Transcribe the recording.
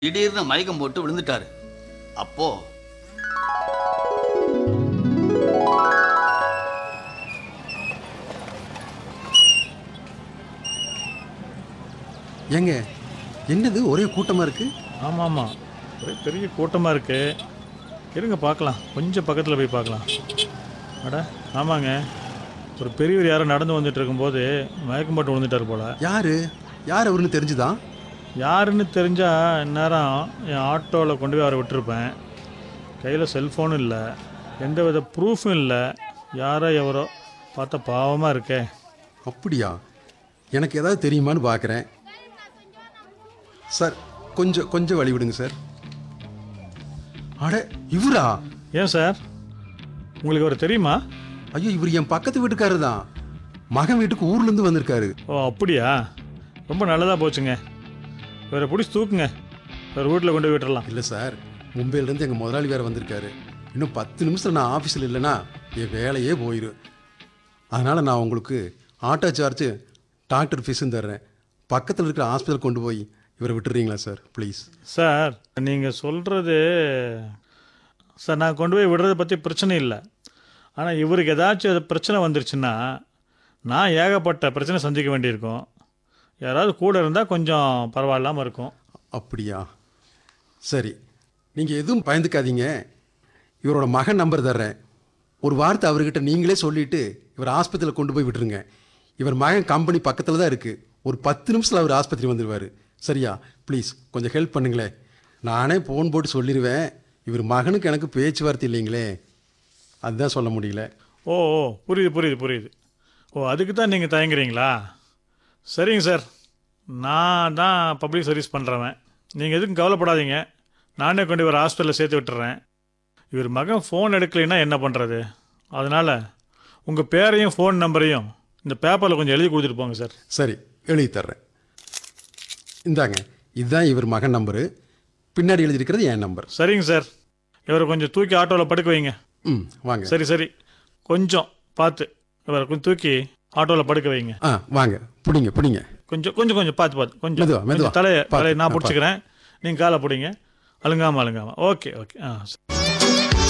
திடீர்னு மயக்கம் போட்டு விழுந்துட்டாரு அப்போ ஏங்க என்னது ஒரே கூட்டமாக இருக்கு ஆமாம் ஆமாம் ஒரே பெரிய கூட்டமாக இருக்கு இருங்க பார்க்கலாம் கொஞ்சம் பக்கத்தில் போய் பார்க்கலாம் அட ஆமாங்க ஒரு பெரியவர் யாரோ நடந்து வந்துட்டு இருக்கும்போது மயக்கம் போட்டு விழுந்துட்டார் போல யாரு யார் அவருன்னு தெரிஞ்சுதான் யாருன்னு தெரிஞ்சால் இந்நேரம் என் ஆட்டோவில் கொண்டு போய் அவரை விட்டுருப்பேன் கையில் செல்ஃபோனும் இல்லை எந்த வித ப்ரூஃபும் இல்லை யாரோ எவரோ பார்த்தா பாவமாக இருக்கே அப்படியா எனக்கு ஏதாவது தெரியுமான்னு பார்க்குறேன் சார் கொஞ்சம் கொஞ்சம் வழி விடுங்க சார் அட இவரா ஏன் சார் உங்களுக்கு அவர் தெரியுமா ஐயோ இவர் என் பக்கத்து வீட்டுக்காரர் தான் மகன் வீட்டுக்கு ஊர்லேருந்து வந்திருக்காரு ஓ அப்படியா ரொம்ப நல்லதாக போச்சுங்க இவரை பிடிச்சி தூக்குங்க ஒரு வீட்டில் கொண்டு போய் விட்டுறலாம் இல்லை சார் மும்பையிலேருந்து எங்கள் முதலாளி வேறு வந்திருக்காரு இன்னும் பத்து நிமிஷம் நான் ஆஃபீஸில் இல்லைன்னா என் வேலையே போயிடும் அதனால் நான் உங்களுக்கு ஆட்டோ சார்ஜ் டாக்டர் ஃபீஸும் தர்றேன் பக்கத்தில் இருக்கிற ஹாஸ்பிட்டல் கொண்டு போய் இவரை விட்டுறீங்களா சார் ப்ளீஸ் சார் நீங்கள் சொல்கிறது சார் நான் கொண்டு போய் விடுறதை பற்றி பிரச்சனை இல்லை ஆனால் இவருக்கு ஏதாச்சும் அது பிரச்சனை வந்துருச்சுன்னா நான் ஏகப்பட்ட பிரச்சனை சந்திக்க வேண்டியிருக்கும் யாராவது கூட இருந்தால் கொஞ்சம் பரவாயில்லாமல் இருக்கும் அப்படியா சரி நீங்கள் எதுவும் பயந்துக்காதீங்க இவரோட மகன் நம்பர் தர்றேன் ஒரு வார்த்தை அவர்கிட்ட நீங்களே சொல்லிவிட்டு இவர் ஆஸ்பத்திரியில் கொண்டு போய் விட்டுருங்க இவர் மகன் கம்பெனி பக்கத்தில் தான் இருக்குது ஒரு பத்து நிமிஷத்தில் அவர் ஆஸ்பத்திரி வந்துடுவார் சரியா ப்ளீஸ் கொஞ்சம் ஹெல்ப் பண்ணுங்களேன் நானே ஃபோன் போட்டு சொல்லிடுவேன் இவர் மகனுக்கு எனக்கு பேச்சுவார்த்தை இல்லைங்களே அதுதான் சொல்ல முடியல ஓ ஓ புரியுது புரியுது புரியுது ஓ அதுக்கு தான் நீங்கள் தயங்குறீங்களா சரிங்க சார் நான் தான் பப்ளிக் சர்வீஸ் பண்ணுறவன் நீங்கள் எதுக்கும் கவலைப்படாதீங்க நானே கொண்டு இவர் ஹாஸ்பிட்டலில் சேர்த்து விட்டுறேன் இவர் மகன் ஃபோன் எடுக்கலைன்னா என்ன பண்ணுறது அதனால் உங்கள் பேரையும் ஃபோன் நம்பரையும் இந்த பேப்பரில் கொஞ்சம் எழுதி கொடுத்துட்டு போங்க சார் சரி எழுதி தர்றேன் இந்தாங்க இதுதான் இவர் மகன் நம்பரு பின்னாடி எழுதியிருக்கிறது என் நம்பர் சரிங்க சார் இவரை கொஞ்சம் தூக்கி ஆட்டோவில் படுக்க வைங்க ம் வாங்க சரி சரி கொஞ்சம் பார்த்து இவரை கொஞ்சம் தூக்கி ஆட்டோவில் படுக்க வைங்க ஆ வாங்க பிடிங்க பிடிங்க கொஞ்சம் கொஞ்சம் கொஞ்சம் பார்த்து பார்த்து கொஞ்சம் மெதுவா, மெதுவா. கொஞ்சம் தலையை பார்த்து, தலையை நான் ஆ, பிடிச்சிக்கிறேன் நீங்கள் காலை பிடிங்க அழுங்காம அழுங்காம ஓகே ஓகே ஆ